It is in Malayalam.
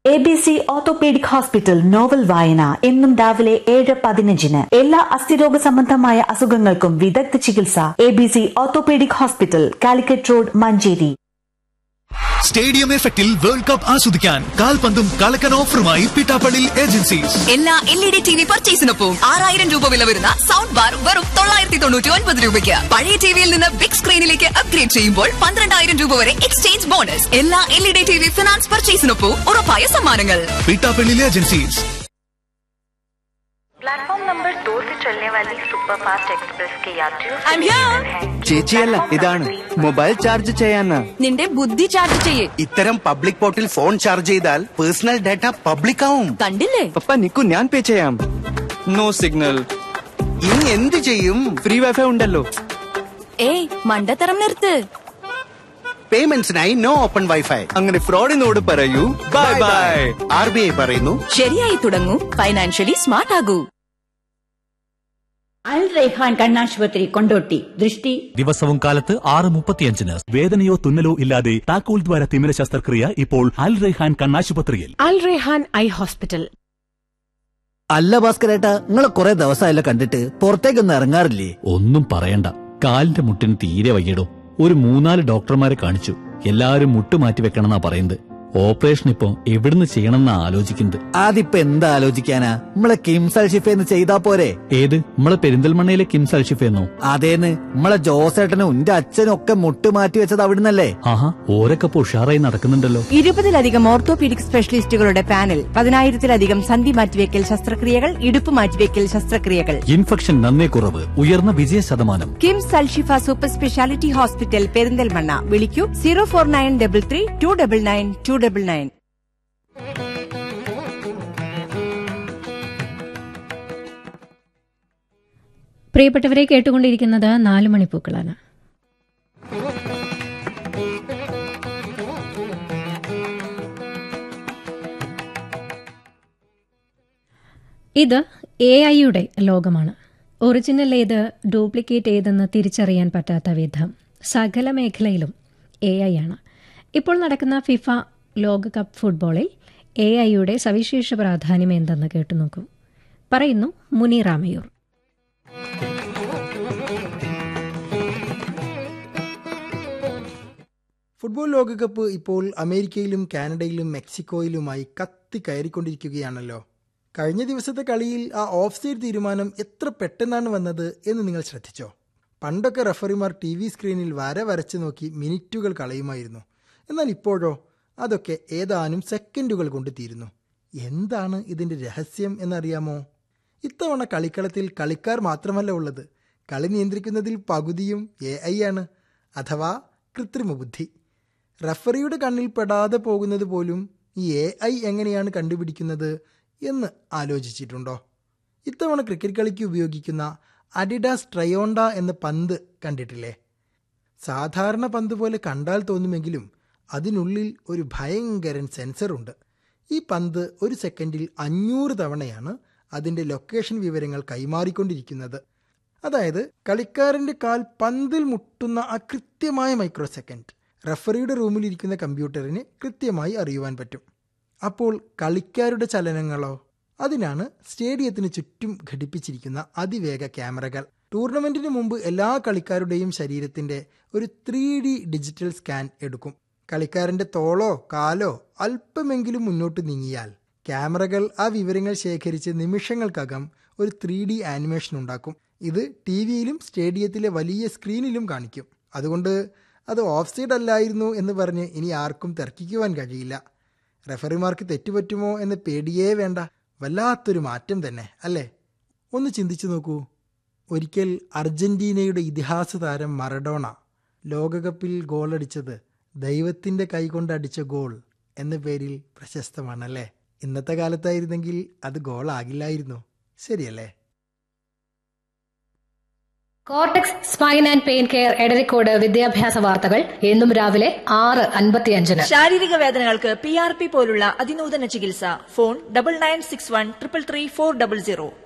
A B C orthopaedic hospital novel വായന എന്നും രാവിലെ ഏഴ് പതിനഞ്ചിന് എല്ലാ അസ്ഥിരോഗ സംബന്ധമായ അസുഖങ്ങൾക്കും വിദഗ്ധ ചികിത്സ A B C orthopaedic hospital Calicut road Manjeri stadium എഫക്റ്റിൽ വേൾഡ് കപ്പ് ആസ്വദിക്കാൻ കാൽപന്തും കളക്കൻ ഓഫറുമായി പിട്ടാപ്പള്ളി ഏജൻസീസ് എല്ലാ L E D T V പർച്ചേസിനൊപ്പം ആറായിരം രൂപ വില വരുന്ന സൗണ്ട് ബാർ വെറും തൊള്ളായിരത്തി തൊണ്ണൂറ്റി ഒൻപത് രൂപയ്ക്ക് പഴയ ടിവിയിൽ നിന്ന് ബിഗ് സ്ക്രീനിലേക്ക് അപ്ഗ്രേഡ് ചെയ്യുമ്പോൾ പന്ത്രണ്ടായിരം രൂപ വരെ എക്സ്ചേഞ്ച് ബോണസ് എല്ലാ L E D T V finance പർച്ചേസിനൊപ്പം ഉറപ്പായ സമ്മാനങ്ങൾ പിട്ടാപ്പള്ളി ഏജൻസീസ് प्लेटफॉर्म नंबर दो से चलने वाली सुपरफास्ट एक्सप्रेस के यात्रियों से I'm here. निवेदन है ചേച്ചിയല്ല ഇതാണ് മൊബൈൽ ചാർജ് ചെയ്യാനാ നിന്റെ ബുദ്ധി ചാർജ് ചെയ്യേ ഇത്തരം പബ്ലിക് പോർട്ടിൽ ഫോൺ ചാർജ് ചെയ്താൽ പേഴ്സണൽ ഡാറ്റ പബ്ലിക് ആവും കണ്ടില്ലേ പപ്പ നിക്കു ഞാൻ പേ ചെയ്യാം നോ സിഗ്നൽ ഇനി എന്ത് ചെയ്യും ഫ്രീ വൈഫൈ ഉണ്ടല്ലോ ഏയ് മണ്ടത്തരം നിർത്ത് പേയ്മെന്റ്സിനായി നോ ഓപ്പൺ വൈഫൈ അങ്ങനെ ഫ്രോഡിനോട് പറയൂ bye bye R B I പറയുന്നു ശരിയായി തുടങ്ങൂ ഫൈനാൻഷ്യലി സ്മാർട്ട് ആകൂ അൽ റൈഹാൻ കണ്ണാശുപത്രി കൊണ്ടോട്ടി ദൃഷ്ടി ദിവസവും കാലത്ത് ആറ് മുപ്പത്തിയഞ്ചിന് വേദനയോ തുന്നലോ ഇല്ലാതെ താക്കോൽ ദ്വാര തിമിര ശസ്ത്രക്രിയ ഇപ്പോൾ അൽ റെഹാൻ കണ്ണാശുപത്രിയിൽ അൽ റെഹാൻ ഐ ഹോസ്പിറ്റൽ അല്ല ഭാസ്കരേട്ടാ നിങ്ങളെ കുറെ ദിവസമായല്ലോ കണ്ടിട്ട് പുറത്തേക്കൊന്നും ഇറങ്ങാറില്ലേ ഒന്നും പറയണ്ട കാലിന്റെ മുട്ടിന് തീരെ വയ്യടോ ഒരു മൂന്നാല് ഡോക്ടർമാരെ കാണിച്ചു എല്ലാവരും മുട്ട് മാറ്റി വെക്കണമെന്നാ പറയുന്നത് ഓപ്പറേഷൻ ഇപ്പോ എവിടുന്ന് ചെയ്യണമെന്നാ ആലോചിക്കുന്നത് അതിപ്പോ എന്താ ആലോചിക്കാനാ നമ്മളെ കിംസൽ ഷിഫേന്ന് ചെയ്താ പോരെ ഏത് നമ്മളെ പെരിന്തൽമണ്ണയിലെ കിംസ് അൽഷിഫെന്നോ അതേന്ന് നമ്മളെ ജോസേട്ടനും എന്റെ അച്ഛനും ഒക്കെ മുട്ട് മാറ്റി വെച്ചത് അവിടുന്നല്ലേ ആഹാ ഓരൊക്കെ ഇപ്പൊ ഉഷാറായി നടക്കുന്നുണ്ടല്ലോ ഇരുപതിലധികം ഓർത്തോപീഡിക് സ്പെഷ്യലിസ്റ്റുകളുടെ പാനൽ പതിനായിരത്തിലധികം സന്ധി മാറ്റിവെക്കൽ ശസ്ത്രക്രിയകൾ ഇടുപ്പ് മാറ്റിവെക്കൽ ശസ്ത്രക്രിയകൾ ഇൻഫെക്ഷൻ നന്നേ കുറവ് ഉയർന്ന വിജയ ശതമാനം KIMS Alshifa super speciality hospital Perinthalmanna വിളിക്കൂ zero four nine double three two double nine two double nine പ്രിയപ്പെട്ടവരെ കേട്ടുകൊണ്ടിരിക്കുന്നത് നാല് മണിപ്പൂക്കളാണ് ഇത് എ ഐയുടെ ലോകമാണ് ഒറിജിനൽ ഏത് ഡ്യൂപ്ലിക്കേറ്റ് ഏതെന്ന് തിരിച്ചറിയാൻ പറ്റാത്ത വിധം സകല മേഖലയിലും എ ഐ ആണ് ഇപ്പോൾ നടക്കുന്ന ഫിഫ ലോകകപ്പ് ഫുട്ബോളിൽ എ ഐയുടെ സവിശേഷ പ്രാധാന്യം എന്തെന്ന് കേട്ടുനോക്കൂ പറയുന്നു മുനീറാമയൂർ ഫുട്ബോൾ ലോകകപ്പ് ഇപ്പോൾ അമേരിക്കയിലും കാനഡയിലും മെക്സിക്കോയിലുമായി കത്തി കയറിക്കൊണ്ടിരിക്കുകയാണല്ലോ കഴിഞ്ഞ ദിവസത്തെ കളിയിൽ ആ ഓഫ് സൈഡ് തീരുമാനം എത്ര പെട്ടെന്നാണ് വന്നത് എന്ന് നിങ്ങൾ ശ്രദ്ധിച്ചോ പണ്ടൊക്കെ റഫറിമാർ ടി വി സ്ക്രീനിൽ വര വരച്ചു നോക്കി മിനിറ്റുകൾ കളയുമായിരുന്നു എന്നാൽ ഇപ്പോഴോ അതൊക്കെ ഏതാനും സെക്കൻഡുകൾ കൊണ്ട് തീരുന്നു എന്താണ് ഇതിൻ്റെ രഹസ്യം എന്നറിയാമോ ഇത്തവണ കളിക്കളത്തിൽ കളിക്കാർ മാത്രമല്ല ഉള്ളത് കളി നിയന്ത്രിക്കുന്നതിൽ പകുതിയും എ ഐ ആണ് അഥവാ കൃത്രിമ ബുദ്ധി റഫറിയുടെ കണ്ണിൽ പെടാതെ പോകുന്നത് പോലും ഈ എ ഐ എങ്ങനെയാണ് കണ്ടുപിടിക്കുന്നത് എന്ന് ആലോചിച്ചിട്ടുണ്ടോ ഇത്തവണ ക്രിക്കറ്റ് കളിക്ക് ഉപയോഗിക്കുന്ന അഡിഡാസ് ട്രയോണ്ട എന്ന പന്ത് കണ്ടിട്ടില്ലേ സാധാരണ പന്ത് പോലെ കണ്ടാൽ തോന്നുമെങ്കിലും അതിനുള്ളിൽ ഒരു ഭയങ്കരൻ സെൻസറുണ്ട് ഈ പന്ത് ഒരു സെക്കൻഡിൽ അഞ്ഞൂറ് തവണയാണ് അതിൻ്റെ ലൊക്കേഷൻ വിവരങ്ങൾ കൈമാറിക്കൊണ്ടിരിക്കുന്നത് അതായത് കളിക്കാരൻ്റെ കാൽ പന്തിൽ മുട്ടുന്ന ആ കൃത്യമായ മൈക്രോ സെക്കൻഡ് റഫറിയുടെ റൂമിലിരിക്കുന്ന കമ്പ്യൂട്ടറിന് കൃത്യമായി അറിയുവാൻ പറ്റും അപ്പോൾ കളിക്കാരുടെ ചലനങ്ങളോ അതിനാണ് സ്റ്റേഡിയത്തിന് ചുറ്റും ഘടിപ്പിച്ചിരിക്കുന്ന അതിവേഗ ക്യാമറകൾ ടൂർണമെന്റിന് മുമ്പ് എല്ലാ കളിക്കാരുടെയും ശരീരത്തിന്റെ ഒരു ത്രീ ഡി ഡിജിറ്റൽ സ്കാൻ എടുക്കും കളിക്കാരന്റെ തോളോ കാലോ അല്പമെങ്കിലും മുന്നോട്ട് നീങ്ങിയാൽ ക്യാമറകൾ ആ വിവരങ്ങൾ ശേഖരിച്ച് നിമിഷങ്ങൾക്കകം ഒരു ത്രീ ഡി ആനിമേഷൻ ഉണ്ടാക്കും ഇത് ടി വിയിലും സ്റ്റേഡിയത്തിലെ വലിയ സ്ക്രീനിലും കാണിക്കും അതുകൊണ്ട് അത് ഓഫ് സൈഡ് അല്ലായിരുന്നു എന്ന് പറഞ്ഞ് ഇനി ആർക്കും തർക്കിക്കുവാൻ കഴിയില്ല റെഫറിമാർക്ക് തെറ്റുപറ്റുമോ എന്ന് പേടിയേ വേണ്ട വല്ലാത്തൊരു മാറ്റം തന്നെ അല്ലേ ഒന്ന് ചിന്തിച്ചു നോക്കൂ ഒരിക്കൽ അർജന്റീനയുടെ ഇതിഹാസ താരം മറഡോണ ലോകകപ്പിൽ ഗോളടിച്ചത് ദൈവത്തിൻ്റെ കൈകൊണ്ട് അടിച്ച ഗോൾ എന്ന പേരിൽ പ്രശസ്തമാണല്ലേ ഇന്നത്തെ കാലത്തായിരുന്നെങ്കിൽ അത് ഗോളാകില്ലായിരുന്നു ശരിയല്ലേ cortex spine and pain care Edarikode വിദ്യാഭ്യാസ വാർത്തകൾ എന്നും രാവിലെ ആറ് അൻപത്തിയഞ്ചിന് ശാരീരിക വേദനകൾക്ക് പി ആർ പി പോലുള്ള അതിനൂതന ചികിത്സ phone double nine six one triple three four double zero